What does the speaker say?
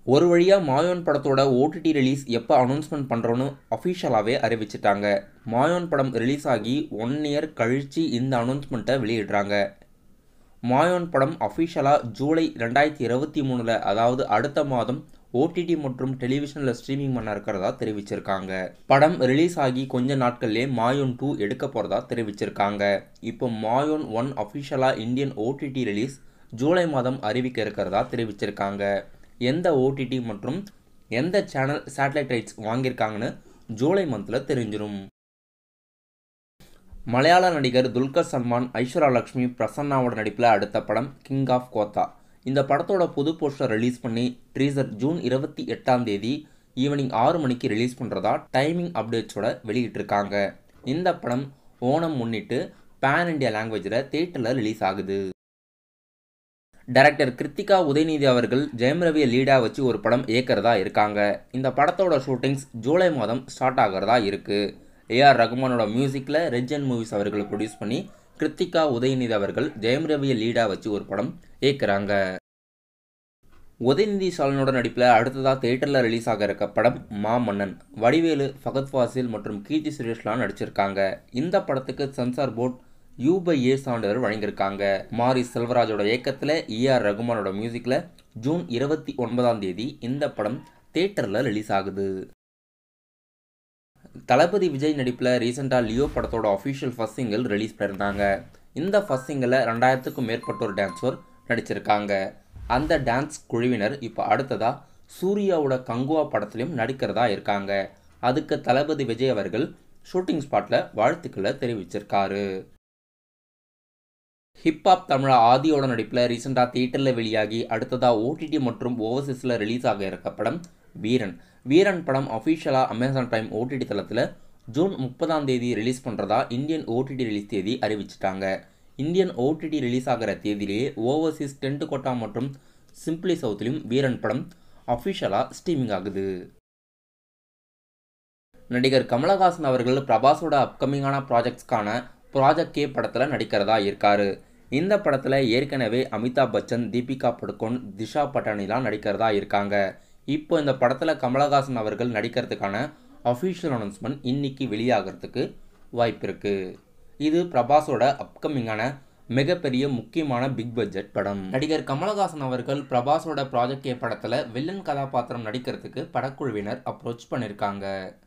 ஒரு வழியாக மாயோன் படத்தோட ஓடிடி ரிலீஸ் எப்போ அனௌன்ஸ்மெண்ட் பண்ணுறோன்னு அஃபிஷியலாகவே அறிவிச்சிட்டாங்க மாயோன் படம் ரிலீஸ் ஆகி ஒன் இயர் கழித்து இந்த அனௌன்ஸ்மெண்ட்டை வெளியிடுறாங்க மாயோன் படம் அஃபிஷியலாக ஜூலை ரெண்டாயிரத்தி இருபத்தி மூணில் அதாவது அடுத்த மாதம் ஓடிடி மற்றும் டெலிவிஷனில் ஸ்ட்ரீமிங் பண்ண இருக்கிறதா தெரிவிச்சிருக்காங்க படம் ரிலீஸ் ஆகி கொஞ்ச நாட்கள்லேயே மாயோன் டூ எடுக்க போகிறதா தெரிவிச்சிருக்காங்க இப்போ மாயோன் ஒன் அஃபிஷியலாக இந்தியன் ஓடிடி ரிலீஸ் ஜூலை மாதம் அறிவிக்க இருக்கிறதா தெரிவிச்சிருக்காங்க எந்த ஓடிடி மற்றும் எந்த சேனல் சேட்டலைட் ரைட்ஸ் வாங்கியிருக்காங்கன்னு ஜூலை மந்தில் தெரிஞ்சிடும் மலையாள நடிகர் துல்கர் சல்மான் ஐஸ்வர்யா லக்ஷ்மி பிரசன்னாவோட நடிப்பில் அடுத்த படம் கிங் ஆஃப் கோத்தா இந்த படத்தோட புது போஸ்டர் ரிலீஸ் பண்ணி ட்ரீசர் ஜூன் இருபத்தி எட்டாம் தேதி ஈவினிங் ஆறு மணிக்கு ரிலீஸ் பண்ணுறதா டைமிங் அப்டேட்ஸோட வெளியிட்டிருக்காங்க இந்த படம் ஓணம் முன்னிட்டு பேன் இண்டியா லாங்குவேஜில் தேட்டரில் ரிலீஸ் ஆகுது டைரக்டர் கிருத்திகா உதயநிதி அவர்கள் ஜெயம் ரவியை லீடாக வச்சு ஒரு படம் இயக்கிறதா இருக்காங்க இந்த படத்தோட ஷூட்டிங்ஸ் ஜூலை மாதம் ஸ்டார்ட் ஆகிறதா இருக்குது ஏஆர் ரகுமானோட மியூசிக்கில் ரெஜன் மூவிஸ் அவர்களை ப்ரொடியூஸ் பண்ணி கிருத்திகா உதயநிதி அவர்கள் ஜெயம் ரவியை லீடாக வச்சு ஒரு படம் இயக்குறாங்க உதயநிதி ஸ்டாலினோட நடிப்பில் அடுத்ததாக தேட்டரில் ரிலீஸ் ஆக இருக்க படம் மாமன்னன் வடிவேலு ஃபகத் ஃபாசில் மற்றும் கீர்த்தி சுரேஷ்லாம் நடிச்சிருக்காங்க இந்த படத்துக்கு censor board U by A சான்றிதழ் வழங்கியிருக்காங்க மாரி செல்வராஜோட இயக்கத்தில் ஏஆர் ரகுமானோட மியூசிக்கில் ஜூன் இருபத்தி ஒன்பதாம் தேதி இந்த படம் தேட்டரில் ரிலீஸ் ஆகுது தளபதி விஜய் நடிப்பில் ரீசெண்டாக லியோ படத்தோட அஃபிஷியல் ஃபஸ்ட் சிங்கிள் ரிலீஸ் பண்ணியிருந்தாங்க இந்த ஃபஸ்ட் சிங்கிளில் ரெண்டாயிரத்துக்கும் மேற்பட்டோர் டான்ஸர் நடிச்சிருக்காங்க அந்த டான்ஸ் குழுவினர் இப்போ அடுத்ததாக சூர்யாவோட கங்குவா படத்துலையும் நடிக்கிறதா இருக்காங்க அதுக்கு தளபதி விஜய் அவர்கள் ஷூட்டிங் ஸ்பாட்டில் வாழ்த்துக்களை தெரிவிச்சிருக்காரு ஹிப்ஹாப் தமிழா ஆதியோட நடிப்பில் ரீசெண்டாக தியேட்டரில் வெளியாகி அடுத்ததாக ஓடிடி மற்றும் ஓவர்சீஸில் ரிலீஸ் ஆக இருக்க படம் வீரன் வீரன் படம் அஃபிஷியலாக அமேசான் டைம் ஓடிடி தளத்தில் ஜூன் முப்பதாம் தேதி ரிலீஸ் பண்ணுறதா இந்தியன் ஓடிடி ரிலீஸ் தேதி அறிவிச்சிட்டாங்க இந்தியன் ஓடிடி ரிலீஸ் ஆகிற தேதியிலேயே ஓவர்சீஸ் டென்ட் கோட்டா மற்றும் சிம்பிளி சவுத்லேயும் வீரன் படம் அஃபிஷியலாக ஸ்ட்ரீமிங் ஆகுது நடிகர் கமலஹாசன் அவர்கள் பிரபாஸோட அப்கமிங்கான ப்ராஜெக்ட்ஸ்க்கான ப்ராஜெக்ட் கே படத்தில் நடிக்கிறதா இருக்காரு இந்த படத்தில் ஏற்கனவே அமிதாப் பச்சன் தீபிகா படுகோன் திஷா பட்டானிலாம் நடிக்கிறதா இருக்காங்க இப்போ இந்த படத்தில் கமலஹாசன் அவர்கள் நடிக்கிறதுக்கான அஃபிஷியல் அனௌன்ஸ்மெண்ட் இன்னைக்கு வெளியாகிறதுக்கு வாய்ப்பு இருக்குது இது பிரபாஸோட அப்கமிங்கான மிகப்பெரிய முக்கியமான பிக் பட்ஜெட் படம் நடிகர் கமலஹாசன் அவர்கள் பிரபாஸோட ப்ராஜெக்ட் கே படத்தில் வில்லன் கதாபாத்திரம் நடிக்கிறதுக்கு படக்குழுவினர் அப்ரோச் பண்ணியிருக்காங்க